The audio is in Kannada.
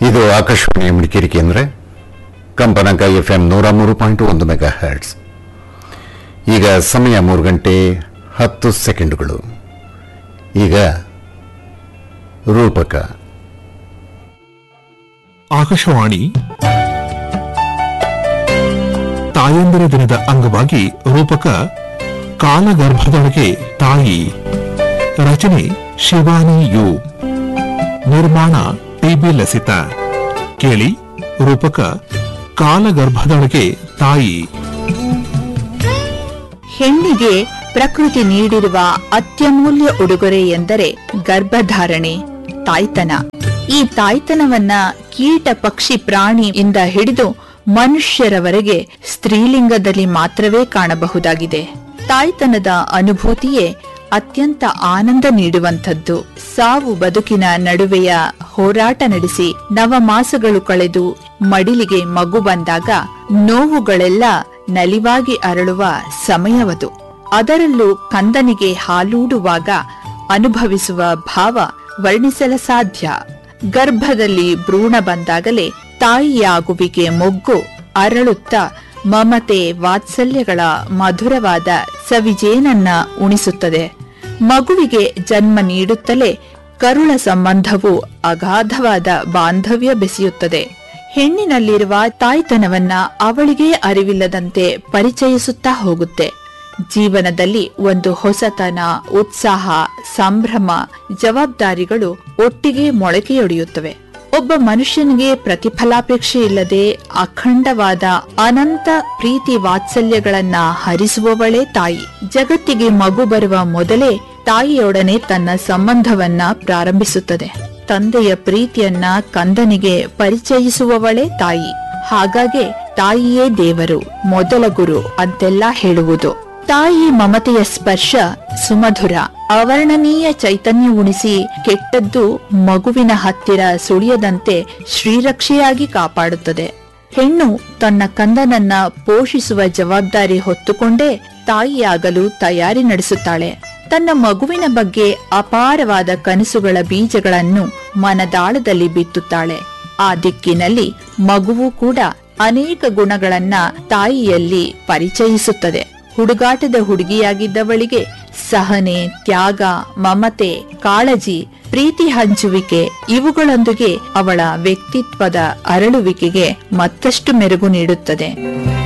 ಇದು ಆಕಾಶವಾಣಿಯ ಮಡಿಕೇರಿ ಕೇಂದ್ರ ಕಂಪನಾಂಕ ಎಫ್ ಎಂ ನೂರ ಮೂರು ಪಾಯಿಂಟ್ ಒಂದು ಮೆಗಾ ಹರ್ಟ್ಸ್ ಈಗ ಸಮಯ ಮೂರು ಗಂಟೆ ಹತ್ತು ಸೆಕೆಂಡುಗಳು ಈಗ ರೂಪಕ ಆಕಾಶವಾಣಿ ತಾಯಂದಿರ ದಿನದ ಅಂಗವಾಗಿ ರೂಪಕ ಕಾಲಗರ್ಭದೊಳಗೆ ತಾಯಿ ರಚನೆ ಶಿವಾನಿ ಯು ನಿರ್ಮಾಣ ಟಿಬಿ ಲಸಿತಾ ಕೇಳಿ ರೂಪಕ ಕಾಲಗರ್ಭದೊಳಗೆ ತಾಯಿ ಹೆಣ್ಣಿಗೆ ಪ್ರಕೃತಿ ನೀಡಿರುವ ಅತ್ಯಮೂಲ್ಯ ಉಡುಗೊರೆ ಎಂದರೆ ಗರ್ಭಧಾರಣೆ ತಾಯ್ತನ ಈ ತಾಯ್ತನವನ್ನ ಕೀಟ ಪಕ್ಷಿ ಪ್ರಾಣಿಯಿಂದ ಹಿಡಿದು ಮನುಷ್ಯರವರೆಗೆ ಸ್ತ್ರೀಲಿಂಗದಲ್ಲಿ ಮಾತ್ರವೇ ಕಾಣಬಹುದಾಗಿದೆ ತಾಯ್ತನದ ಅನುಭೂತಿಯೇ ಅತ್ಯಂತ ಆನಂದ ನೀಡುವಂಥದ್ದು ಸಾವು ಬದುಕಿನ ನಡುವೆಯ ಹೋರಾಟ ನಡೆಸಿ ನವಮಾಸಗಳು ಕಳೆದು ಮಡಿಲಿಗೆ ಮಗು ಬಂದಾಗ ನೋವುಗಳೆಲ್ಲ ನಲಿವಾಗಿ ಅರಳುವ ಸಮಯವದು ಅದರಲ್ಲೂ ಕಂದನಿಗೆ ಹಾಲೂಡುವಾಗ ಅನುಭವಿಸುವ ಭಾವ ವರ್ಣಿಸಲ ಸಾಧ್ಯ ಗರ್ಭದಲ್ಲಿ ಭ್ರೂಣ ಬಂದಾಗಲೇ ತಾಯಿಯಾಗುವಿಕೆ ಮೊಗ್ಗು ಅರಳುತ್ತಾ ಮಮತೆ ವಾತ್ಸಲ್ಯಗಳ ಮಧುರವಾದ ಸವಿಜೇನನ್ನ ಉಣಿಸುತ್ತದೆ ಮಗುವಿಗೆ ಜನ್ಮ ನೀಡುತ್ತಲೇ ಕರುಳ ಸಂಬಂಧವು ಅಗಾಧವಾದ ಬಾಂಧವ್ಯ ಬೆಸೆಯುತ್ತದೆ ಹೆಣ್ಣಿನಲ್ಲಿರುವ ತಾಯ್ತನವನ್ನ ಅವಳಿಗೇ ಅರಿವಿಲ್ಲದಂತೆ ಪರಿಚಯಿಸುತ್ತಾ ಹೋಗುತ್ತೆ ಜೀವನದಲ್ಲಿ ಒಂದು ಹೊಸತನ ಉತ್ಸಾಹ ಸಂಭ್ರಮ ಜವಾಬ್ದಾರಿಗಳು ಒಟ್ಟಿಗೆ ಮೊಳಕೆಯೊಡೆಯುತ್ತವೆ ಒಬ್ಬ ಮನುಷ್ಯನಿಗೆ ಪ್ರತಿಫಲಾಪೇಕ್ಷೆ ಇಲ್ಲದೆ ಅಖಂಡವಾದ ಅನಂತ ಪ್ರೀತಿ ವಾತ್ಸಲ್ಯಗಳನ್ನ ಹರಿಸುವವಳೇ ತಾಯಿ ಜಗತ್ತಿಗೆ ಮಗು ಬರುವ ಮೊದಲೇ ತಾಯಿಯೊಡನೆ ತನ್ನ ಸಂಬಂಧವನ್ನ ಪ್ರಾರಂಭಿಸುತ್ತದೆ ತಂದೆಯ ಪ್ರೀತಿಯನ್ನ ಕಂದನಿಗೆ ಪರಿಚಯಿಸುವವಳೇ ತಾಯಿ ಹಾಗಾಗಿ ತಾಯಿಯೇ ದೇವರು ಮೊದಲ ಗುರು ಅಂತೆಲ್ಲ ಹೇಳುವುದು ತಾಯಿ ಮಮತೆಯ ಸ್ಪರ್ಶ ಸುಮಧುರ ಅವರ್ಣನೀಯ ಚೈತನ್ಯ ಉಣಿಸಿ ಕೆಟ್ಟದ್ದು ಮಗುವಿನ ಹತ್ತಿರ ಸುಳಿಯದಂತೆ ಶ್ರೀರಕ್ಷೆಯಾಗಿ ಕಾಪಾಡುತ್ತದೆ ಹೆಣ್ಣು ತನ್ನ ಕಂದನನ್ನ ಪೋಷಿಸುವ ಜವಾಬ್ದಾರಿ ಹೊತ್ತುಕೊಂಡೇ ತಾಯಿಯಾಗಲು ತಯಾರಿ ನಡೆಸುತ್ತಾಳೆ ತನ್ನ ಮಗುವಿನ ಬಗ್ಗೆ ಅಪಾರವಾದ ಕನಸುಗಳ ಬೀಜಗಳನ್ನು ಮನದಾಳದಲ್ಲಿ ಬಿತ್ತುತ್ತಾಳೆ ಆ ದಿಕ್ಕಿನಲ್ಲಿ ಮಗುವು ಕೂಡ ಅನೇಕ ಗುಣಗಳನ್ನ ತಾಯಿಯಲ್ಲಿ ಪರಿಚಯಿಸುತ್ತದೆ ಹುಡುಗಾಟದ ಹುಡುಗಿಯಾಗಿದ್ದವಳಿಗೆ ಸಹನೆ ತ್ಯಾಗ ಮಮತೆ ಕಾಳಜಿ ಪ್ರೀತಿ ಹಂಚುವಿಕೆ ಇವುಗಳೊಂದಿಗೆ ಅವಳ ವ್ಯಕ್ತಿತ್ವದ ಅರಳುವಿಕೆಗೆ ಮತ್ತಷ್ಟು ಮೆರುಗು ನೀಡುತ್ತದೆ